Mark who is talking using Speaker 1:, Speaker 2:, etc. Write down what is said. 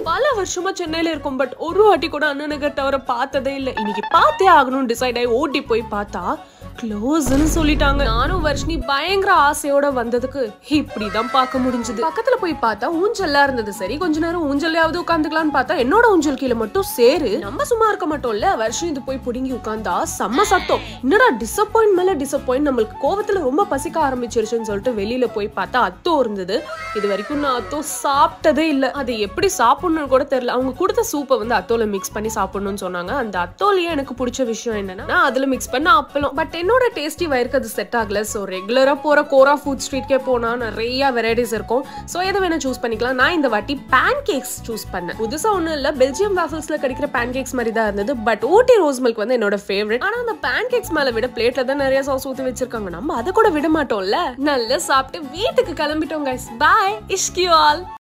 Speaker 1: பல வருஷமா சென்னையில இருக்கோம் பட் ஒரு வாட்டி கூட அண்ணா நகர் டவரை பார்த்ததே இல்ல இன்னைக்கு பார்த்தே ஆகணும்னு டிசைட் ஆகி ஓடி போய் பார்த்தா க்ளோஸ்னு சொல்லிட்டாங்க நானும் வர்ஷினி பயங்கர ஆசையோட வந்ததுக்கு இப்படிதான் பார்க்க முடிஞ்சது பக்கத்துல போய் பார்த்தா ஊஞ்சல்லா இருந்தது சரி கொஞ்ச நேரம் ஊஞ்சல்லையாவது உட்காந்துக்கலாம்னு பார்த்தா என்னோட ஊஞ்சல் கீழே மட்டும் சேரு நம்ம சும்மா இருக்க மாட்டோம்ல வருஷம் இது போய் புடுங்கி உட்காந்தா செம்ம சத்தம் என்னடா டிசப்பாயிண்ட் மேல டிசப்பாயிண்ட் நம்மளுக்கு கோவத்துல ரொம்ப பசிக்க ஆரம்பிச்சிருச்சுன்னு சொல்லிட்டு வெளியில போய் பார்த்தா அத்தோ இருந்தது இது வரைக்கும் நான் அத்தோ சாப்பிட்டதே இல்ல அது எப்படி சாப்பிடணும்னு கூட தெரியல அவங்க கொடுத்த சூப்பை வந்து அத்தோல மிக்ஸ் பண்ணி சாப்பிடணும்னு சொன்னாங்க அந்த அத்தோலயே எனக்கு பிடிச்ச விஷயம் என்னன்னா நான் அதுல மிக்ஸ் பண்ண அப்பளம் பட் என்னோட டேஸ்டி வயிறுக்கு அது செட் ஆகல ஸோ ரெகுலரா போற கோரா ஃபுட் ஸ்ட்ரீட்கே போனா நிறைய வெரைட்டிஸ் இருக்கும் ஸோ எதை வேணா சூஸ் பண்ணிக்கலாம் நான் இந்த வாட்டி பேன் கேக்ஸ் சூஸ் பண்ணேன் புதுசா ஒண்ணும் இல்ல பெல்ஜியம் வாஃபல்ஸ்ல கிடைக்கிற பேன் கேக்ஸ் மாதிரி தான் இருந்தது பட் ஊட்டி ரோஸ் மில்க் வந்து என்னோட ஃபேவரட் ஆனா அந்த பேன் கேக்ஸ் மேல விட பிளேட்ல தான் நிறைய சாஸ் ஊத்தி வச்சிருக்காங்க நம்ம அதை கூட விட மாட்டோம்ல நல்லா சாப்பிட்டு வீட்டுக்கு கிளம்பிட்டோம் கைஸ் பாய் இஷ்கியூ ஆல்